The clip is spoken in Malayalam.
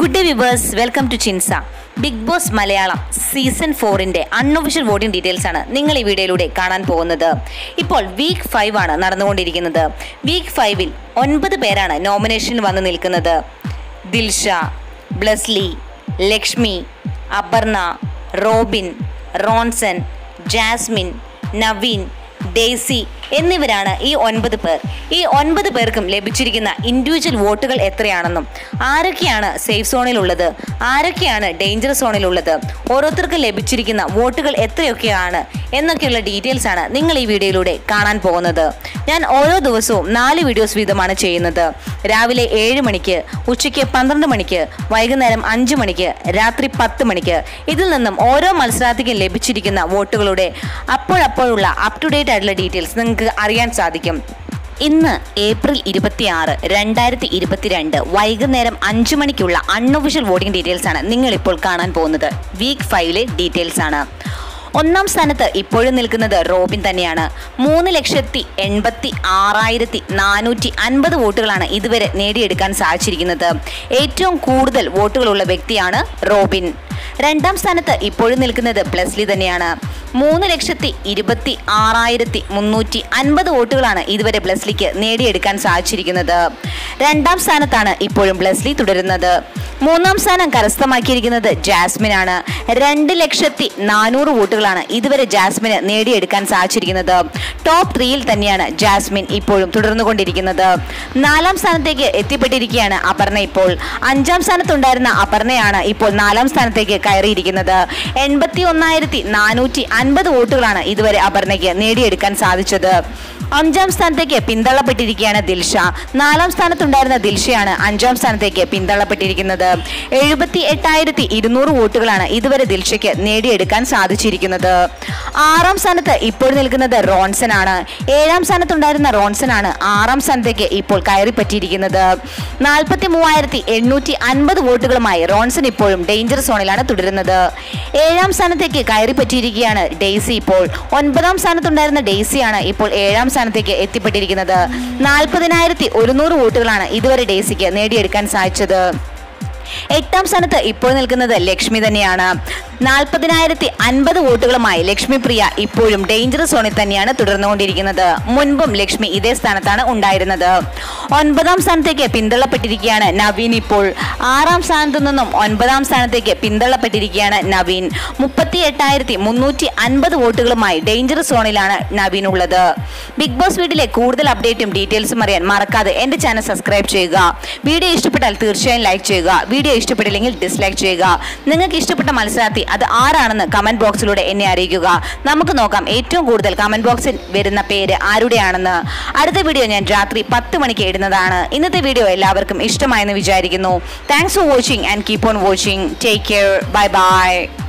good day viewers welcome to Chinsa big boss Malayalam season ഫോറിന്റെ അൺഒഫീഷ്യൽ വോട്ടിംഗ് ഡീറ്റെയിൽസ് ആണ് നിങ്ങൾ ഈ വീഡിയോയിലൂടെ കാണാൻ പോകുന്നത് ഇപ്പോൾ വീക്ക് ഫൈവ് ആണ് നടന്നുകൊണ്ടിരിക്കുന്നത് വീക്ക് ഫൈവിൽ ഒൻപത് പേരാണ് നോമിനേഷനിൽ വന്ന് നിൽക്കുന്നത് Dilsha Blesslee Lakshmi Aparna Robin Ronson Jasmine Naveen Daisy എന്നിവരാണ് ഈ ഒൻപത് പേർ ഈ ഒൻപത് പേർക്കും ലഭിച്ചിരിക്കുന്ന ഇൻഡിവിജ്വൽ വോട്ടുകൾ എത്രയാണെന്നും ആരൊക്കെയാണ് സേഫ് സോണിലുള്ളത് ആരൊക്കെയാണ് ഡേഞ്ചർ സോണിലുള്ളത് ഓരോരുത്തർക്കും ലഭിച്ചിരിക്കുന്ന വോട്ടുകൾ എത്രയൊക്കെയാണ് എന്നൊക്കെയുള്ള ഡീറ്റെയിൽസ് ആണ് നിങ്ങൾ ഈ വീഡിയോയിലൂടെ കാണാൻ പോകുന്നത് ഞാൻ ഓരോ ദിവസവും നാല് വീഡിയോസ് വീതമാണ് ചെയ്യുന്നത് രാവിലെ ഏഴ് മണിക്ക് ഉച്ചയ്ക്ക് പന്ത്രണ്ട് മണിക്ക് വൈകുന്നേരം അഞ്ച് മണിക്ക് രാത്രി പത്ത് മണിക്ക് ഇതിൽ നിന്നും ഓരോ മത്സരാർത്ഥിക്കും ലഭിച്ചിരിക്കുന്ന വോട്ടുകളുടെ അപ്പോഴപ്പോഴുള്ള അപ് ടു ഡേറ്റ് ആയിട്ടുള്ള ഡീറ്റെയിൽസ് നിങ്ങൾക്ക് അറിയാൻ സാധിക്കും ഇന്ന് ഏപ്രിൽ ഇരുപത്തിയാറ് രണ്ടായിരത്തി ഇരുപത്തിരണ്ട് വൈകുന്നേരം അഞ്ചു മണിക്കുള്ള അൺഒഫീഷ്യൽ വോട്ടിംഗ് ഡീറ്റെയിൽസ് ആണ് നിങ്ങൾ ഇപ്പോൾ കാണാൻ പോകുന്നത് വീക്ക് ഫൈവിലെ ഡീറ്റെയിൽസ് ആണ് ഒന്നാം സ്ഥാനത്ത് ഇപ്പോഴും നിൽക്കുന്നത് റോബിൻ തന്നെയാണ് മൂന്ന് ലക്ഷത്തി എൺപത്തി ആറായിരത്തി നാനൂറ്റി അൻപത് വോട്ടുകളാണ് ഇതുവരെ നേടിയെടുക്കാൻ സാധിച്ചിരിക്കുന്നത് ഏറ്റവും കൂടുതൽ വോട്ടുകളുള്ള വ്യക്തിയാണ് റോബിൻ രണ്ടാം സ്ഥാനത്ത് ഇപ്പോഴും നിൽക്കുന്നത് ബ്ലസ്ലി തന്നെയാണ് മൂന്ന് ലക്ഷത്തി ഇരുപത്തി ആറായിരത്തി മുന്നൂറ്റി അൻപത് വോട്ടുകളാണ് ഇതുവരെ ബ്ലസ്ലിക്ക് നേടിയെടുക്കാൻ സാധിച്ചിരിക്കുന്നത് രണ്ടാം സ്ഥാനത്താണ് ഇപ്പോഴും ബ്ലസ്ലി തുടരുന്നത് മൂന്നാം സ്ഥാനം കരസ്ഥമാക്കിയിരിക്കുന്നത് ജാസ്മിനാണ് രണ്ട് ലക്ഷത്തി നാനൂറ് വോട്ടുകളാണ് ഇതുവരെ ജാസ്മിന് നേടിയെടുക്കാൻ സാധിച്ചിരിക്കുന്നത് ടോപ്പ് ത്രീയിൽ തന്നെയാണ് ജാസ്മിൻ ഇപ്പോഴും തുടർന്നുകൊണ്ടിരിക്കുന്നത് നാലാം സ്ഥാനത്തേക്ക് എത്തിപ്പെട്ടിരിക്കുകയാണ് അപർണ ഇപ്പോൾ അഞ്ചാം സ്ഥാനത്തുണ്ടായിരുന്ന അപർണയാണ് ഇപ്പോൾ നാലാം സ്ഥാനത്തേക്ക് കയറിയിരിക്കുന്നത് എൺപത്തി ഒന്നായിരത്തി നാനൂറ്റി അൻപത് വോട്ടുകളാണ് ഇതുവരെ അപർണയ്ക്ക് നേടിയെടുക്കാൻ സാധിച്ചത് അഞ്ചാം സ്ഥാനത്തേക്ക് പിന്തള്ളപ്പെട്ടിരിക്കുകയാണ് ദിൽഷ നാലാം സ്ഥാനത്തുണ്ടായിരുന്ന ദിൽഷയാണ് അഞ്ചാം സ്ഥാനത്തേക്ക് പിന്തള്ളപ്പെട്ടിരിക്കുന്നത് എഴുപത്തി എട്ടായിരത്തി ഇരുന്നൂറ് വോട്ടുകളാണ് ഇതുവരെ ദിൽഷയ്ക്ക് നേടിയെടുക്കാൻ സാധിച്ചിരിക്കുന്നത് ആറാം സ്ഥാനത്ത് ഇപ്പോൾ നിൽക്കുന്നത് റോൺസൺ ആണ് ഏഴാം സ്ഥാനത്തുണ്ടായിരുന്ന റോൺസൺ ആണ് ആറാം സ്ഥാനത്തേക്ക് ഇപ്പോൾ കയറി പറ്റിയിരിക്കുന്നത് നാൽപ്പത്തി മൂവായിരത്തി എണ്ണൂറ്റി അൻപത് വോട്ടുകളുമായി റോൺസൺ ഇപ്പോഴും ഡേഞ്ചർ സോണിലാണ് തുടരുന്നത് ഏഴാം സ്ഥാനത്തേക്ക് കയറി പറ്റിയിരിക്കുകയാണ് ഡെയ്സി ഇപ്പോൾ ഒൻപതാം സ്ഥാനത്തുണ്ടായിരുന്ന ഡെയ്സിയാണ് ഇപ്പോൾ ഏഴാം സ്ഥാനത്തേക്ക് എത്തിപ്പെട്ടിരിക്കുന്നത് നാൽപ്പതിനായിരത്തി ഒരുന്നൂറ് വോട്ടുകളാണ് ഇതുവരെ ഡെയ്സിക്ക് നേടിയെടുക്കാൻ സാധിച്ചത് എട്ടാം സ്ഥാനത്ത് ഇപ്പോൾ നിൽക്കുന്നത് ലക്ഷ്മി തന്നെയാണ് നാൽപ്പതിനായിരത്തി അൻപത് വോട്ടുകളുമായി ലക്ഷ്മി പ്രിയ ഇപ്പോഴും ഡേഞ്ചർ സോണിൽ തന്നെയാണ് തുടർന്നുകൊണ്ടിരിക്കുന്നത് മുൻപും ലക്ഷ്മി ഇതേ സ്ഥാനത്താണ് ഉണ്ടായിരുന്നത് ഒൻപതാം സ്ഥാനത്തേക്ക് പിന്തള്ളപ്പെട്ടിരിക്കുകയാണ് നവീൻ ഇപ്പോൾ ആറാം സ്ഥാനത്തു നിന്നും ഒൻപതാം സ്ഥാനത്തേക്ക് പിന്തള്ളപ്പെട്ടിരിക്കുകയാണ് നവീൻ മുപ്പത്തി എട്ടായിരത്തി മുന്നൂറ്റി അൻപത് വോട്ടുകളുമായി ഡേഞ്ചർ സോണിലാണ് നവീൻ ഉള്ളത് ബിഗ് ബോസ് വീട്ടിലെ കൂടുതൽ അപ്ഡേറ്റും ഡീറ്റെയിൽസും അറിയാൻ മറക്കാതെ എന്റെ ചാനൽ സബ്സ്ക്രൈബ് ചെയ്യുക വീഡിയോ ഇഷ്ടപ്പെട്ടാൽ തീർച്ചയായും ലൈക്ക് ചെയ്യുക വീഡിയോ ഇഷ്ടപ്പെട്ടില്ലെങ്കിൽ ഡിസ്ലൈക്ക് ചെയ്യുക നിങ്ങൾക്ക് ഇഷ്ടപ്പെട്ട മത്സരാർത്ഥി അത് ആരാണെന്ന് കമന്റ് ബോക്സിലൂടെ എന്നെ അറിയിക്കുക നമുക്ക് നോക്കാം ഏറ്റവും കൂടുതൽ കമന്റ് ബോക്സിൽ വരുന്ന പേര് ആരുടെയാണെന്ന് അടുത്ത വീഡിയോ ഞാൻ രാത്രി പത്ത് മണിക്ക് ഇടുന്നതാണ് ഇന്നത്തെ വീഡിയോ എല്ലാവർക്കും ഇഷ്ടമായെന്ന് വിചാരിക്കുന്നു thanks for watching and keep on watching take care bye by